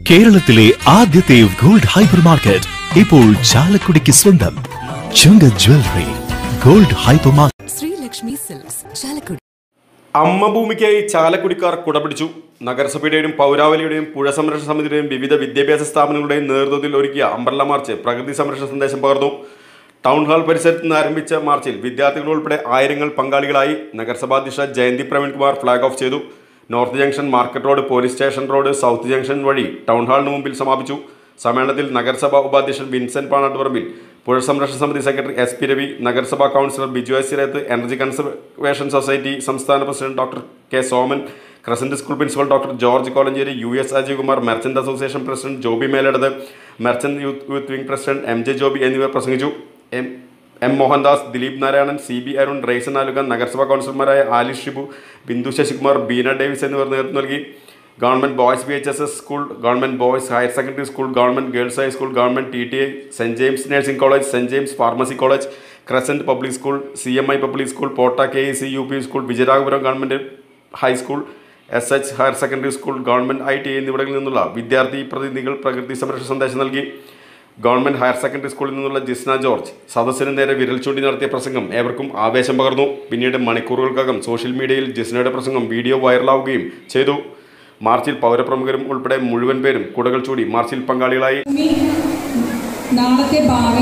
കേരളത്തിലെ ആദ്യത്തെ gold hyper market ഇപ്പോൾ ചാലക്കുടിക്ക് സ്വന്തം ചുങ്ക jewellery gold hyper market Sreelakshmi silks Chalakudy അമ്മ ഭൂമിക്കായി ചാലക്കുടിക്കാർ കുടപിടിച്ചു നഗരസഭയുടെയും പൗരാവലിയുടെയും പുഴ സംരക്ഷണ സമിതിയുടെയും വിവിധ വിദ്യാഭ്യാസ സ്ഥാപനങ്ങളുടെയും നേതൃത്വത്തിൽ ഒരുക്കിയ അംബ്രല്ല മാർച്ച് പ്രകൃതി സംരക്ഷണ സന്ദേശം പകർന്നു ടൗൺ ഹാൾ പരിസരത്ത് നിന്ന് ആരംഭിച്ച മാർച്ചിൽ വിദ്യാർത്ഥികൾ ഉൾപ്പെടെ ആയിരങ്ങൾ പങ്കാളികളായി നഗരസഭാധ്യക്ഷ ജയന്തി പ്രവീൺകുമാർ ഫ്ളാഗ് ഓഫ് ചെയ്തു north junction market road police station road south junction വഴി ടൗൺ ഹാളിന് മുമ്പിൽ സമാപിച്ചു സമ്മേളനത്തിൽ നഗരസഭാ ഉപാധ്യക്ഷൻ വിൻസെന്റ് പാണാട്ടുപറമ്പിൽ പുഴ സംരക്ഷണ സമിതി സെക്രട്ടറി എസ് പി രവി നഗരസഭാ കൗൺസിലർ ബിജു എസ് സിരത്ത് എനർജി കൺസർവേഷൻ സൊസൈറ്റി സംസ്ഥാന president doctor K Soman crescent school principal doctor George Kolanchery U S Ajaykumar merchant association president Joby Meledath merchant youth youth wing president M J Joby എന്നിവർ പ്രസംഗിച്ചു M M Mohandas Dileep Narayanan C B Arun റേസൻ ആലുക നഗരസഭാ കൗൺസിലർമാരായ Alish Shibu Bindu Sasikumar Beena Davis എന്നിവർ നേതൃത്വം നൽകി government boys B H S S school government boys higher secondary school government girls high school government T T I saint James nursing college saint James pharmacy college crescent public school C M I public school Potta K E C U P school Vijayaraghavapuram government high school S H higher secondary school government I T എന്നിവിടങ്ങളിൽ നിന്നുള്ള വിദ്യാർത്ഥി പ്രതിനിധികൾ പ്രകൃതി സംരക്ഷണ സന്ദേശം നൽകി government higher secondary സ്കൂളിൽ നിന്നുള്ള ജിസ്ന ജോർജ് സദസ്സിന് നേരെ വിരൽ ചൂണ്ടി നടത്തിയ പ്രസംഗം ഏവർക്കും ആവേശം പകർന്നു പിന്നീട് മണിക്കൂറുകൾക്കകം സോഷ്യൽ മീഡിയയിൽ ജിസ്നയുടെ പ്രസംഗം വീഡിയോ വൈറലാവുകയും ചെയ്തു മാർച്ചിൽ പൗരപ്രമുഖരും ഉൾപ്പെടെ മുഴുവൻ പേരും കുടകൾ ചൂടി മാർച്ചിൽ പങ്കാളികളായി ഭൂമി നാളത്തെ ഭാവി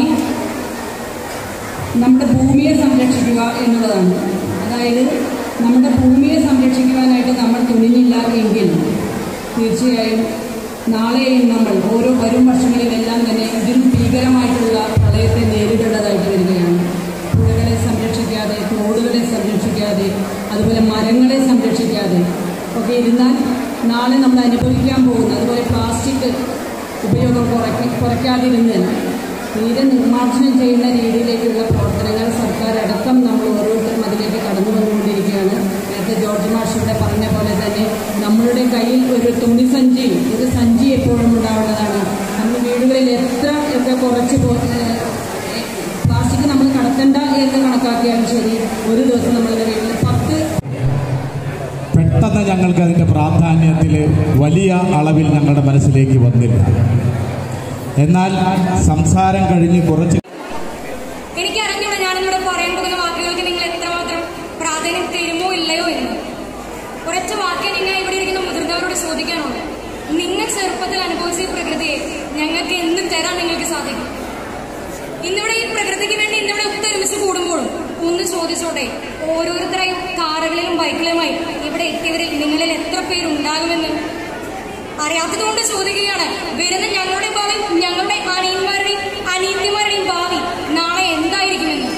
നമ്മുടെ ഭൂമിയെ സംരക്ഷിക്കുക എന്നുള്ളതാണ് അതായത് നമ്മുടെ ഭൂമിയെ സംരക്ഷിക്കുവാനായിട്ട് നമ്മൾ തുനിഞ്ഞില്ല എങ്കിൽ തീർച്ചയായും നാളെയും നമ്മൾ ഓരോ വരും വർഷങ്ങളിലെല്ലാം തന്നെ ഇതിലും ഭീകരമായിട്ടുള്ള പ്രളയത്തെ നേരിടേണ്ടതായിട്ട് വരികയാണ് പുഴകളെ സംരക്ഷിക്കാതെ തോടുകളെ സംരക്ഷിക്കാതെ അതുപോലെ മരങ്ങളെ സംരക്ഷിക്കാതെ ഒക്കെ ഇരുന്നാൽ നാളെ നമ്മൾ അനുഭവിക്കാൻ പോകുന്ന അതുപോലെ പ്ലാസ്റ്റിക് ഉപയോഗം കുറയ്ക്ക കുറയ്ക്കാതിരുന്ന് തീരെ നിർമ്മാർജ്ജനം ചെയ്യുന്ന രീതിയിലേക്കുള്ള പ്രവർത്തനങ്ങൾ സർക്കാർ അടക്കം നമ്മൾ ഓരോരുത്തരും അതിലേക്ക് കടന്നു വന്നുകൊണ്ടിരിക്കുകയാണ് നേരത്തെ ജോർജ് മാഷ് ഇവിടെ പറഞ്ഞ പോലെ തന്നെ നമ്മളുടെ കയ്യിൽ ഒരു തുണിസഞ്ചി ഒരു സഞ്ചി എപ്പോഴും ഉണ്ടാവേണ്ടതാണ് നമ്മൾ വീടുകളിൽ എത്ര ഒക്കെ കുറച്ച് പോ- ഏഹ് പ്ലാസ്റ്റിക് നമ്മൾ കടത്തണ്ട എന്ന് കണക്കാക്കിയാലും ശരി ഒരു ദിവസം നമ്മളുടെ വീട്ടിൽ പത്ത് പെട്ടെന്ന് ഞങ്ങൾക്ക് അതിൻ്റെ പ്രാധാന്യത്തിൽ വലിയ അളവിൽ ഞങ്ങളുടെ മനസ്സിലേക്ക് വന്നില്ല എന്നാൽ സംസാരം കഴിഞ്ഞ് കുറച്ച് എനിക്ക് അറിഞ്ഞൂടെ ഞാനിവിടെ പറയാൻ പോകുന്ന വാക്കുകൾക്ക് നിങ്ങൾ എത്രമാത്രം പ്രാധാന്യം തരുമോ ഇല്ലയോ എന്ന് കുറച്ച് വാക്ക് നിങ്ങൾ ഇവിടെ ഇരിക്കുന്ന മുതിർന്നവരോട് ചോദിക്കാനുണ്ട് നിങ്ങൾ ചെറുപ്പത്തിൽ അനുഭവിച്ച ഈ പ്രകൃതിയെ ഞങ്ങൾക്ക് എന്തും തരാൻ നിങ്ങൾക്ക് സാധിക്കും ഇന്നിവിടെ ഈ പ്രകൃതിക്ക് വേണ്ടി ഇന്നിവിടെ ഒത്തൊരുമിച്ച് കൂടുമ്പോഴും ഒന്ന് ചോദിച്ചോട്ടെ ഓരോരുത്തരെയും കാറുകളിലും ബൈക്കിലുമായി ഇവിടെ എത്തിയവരിൽ നിങ്ങളിൽ എത്ര പേരുണ്ടാകുമെന്ന് അറിയാത്തതുകൊണ്ട് ചോദിക്കുകയാണ് വരുന്ന ഞങ്ങളുടെ ഭാവി ഞങ്ങളുടെ അനിയന്മാരുടെയും അനിയത്തിമാരുടെയും ഭാവി നാളെ എന്തായിരിക്കുമെന്ന്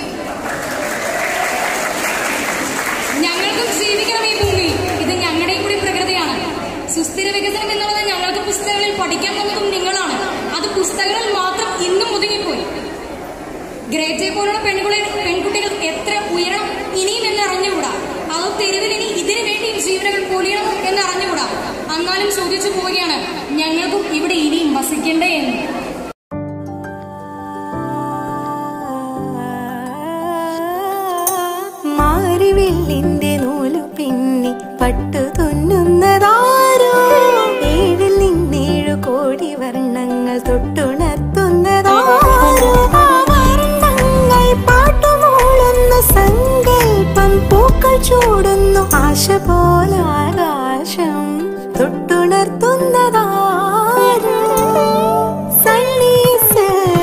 ഞങ്ങൾക്കും ജീവിക്കണം ഈ ഭൂമിയിൽ ഇത് ഞങ്ങളുടെയും കൂടി പ്രകൃതിയാണ് സുസ്ഥിര വികസനം എന്നുള്ളത് ഞങ്ങൾക്ക് പുസ്തകങ്ങളിൽ പഠിക്കാൻ തന്നതും നിങ്ങളാണ് അത് പുസ്തകങ്ങളിൽ മാത്രം ഇന്നും ഒതുങ്ങിപ്പോയി ഗ്രേറ്റയെ പോലുള്ള പെൺകുട്ടി പെൺകുട്ടികൾ എത്ര ഉയരണം ഇനിയും എന്ന് അറിഞ്ഞുകൂടാ അതോ തെരുവിൽ ഇനി ഇതിനു വേണ്ടിയും ജീവനുകൾ പൊലിയണം എന്ന് അറിഞ്ഞുകൂടാ എന്നാലും ചോദിച്ചു പോവുകയാണ് ഞങ്ങൾക്കും ഇവിടെ ഇനിയും വസിക്കണ്ടേ എന്ന് മാരിവില്ലിന്റെ നൂലു പിന്നി പട്ടു തുന്നുന്നതാരോ ഏഴിൽ നിന്നേഴു കോടി വർണ്ണങ്ങൾ തൊട്ടുണർത്തുന്നതാരോ ആ വർണ്ണങ്ങൾ പാട്ടുമൂളുന്ന സങ്കൽപ്പം പൂക്കൾ ചൂടുന്നു ആശ പോലെ ആകാശം തൊട്ടുണർത്തുന്നതാരോ സണ്ണീസ്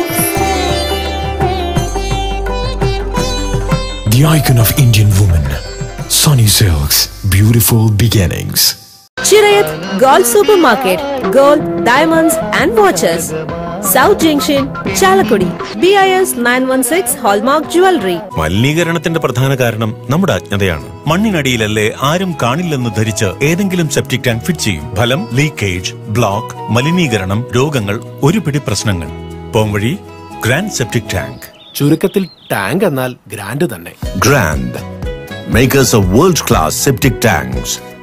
The icon of Indian woman, Sunny Silks, beautiful beginnings. Chirayat Gold Supermarket, Gold, Diamonds and Watches. South Junction, Chalakudi. BIS 916 Hallmark Jewelry. മലിനീകരണത്തിന്റെ പ്രധാന കാരണം നമ്മുടെ അജ്ഞതയാണ് മണ്ണിനടിയിലല്ലേ ആരും കാണില്ലെന്ന് ധരിച്ച് ഏതെങ്കിലും സെപ്റ്റിക് ടാങ്ക് ഫിറ്റ് ചെയ്യും ഫലം ലീക്കേജ് ബ്ലോക്ക് മലിനീകരണം രോഗങ്ങൾ ഒരു പിടി പ്രശ്നങ്ങൾ പോംവഴി ഗ്രാൻഡ് സെപ്റ്റിക് ടാങ്ക് ചുരുക്കത്തിൽ ടാങ്ക് എന്നാൽ ഗ്രാൻഡ് തന്നെ grand makers of world class septic tanks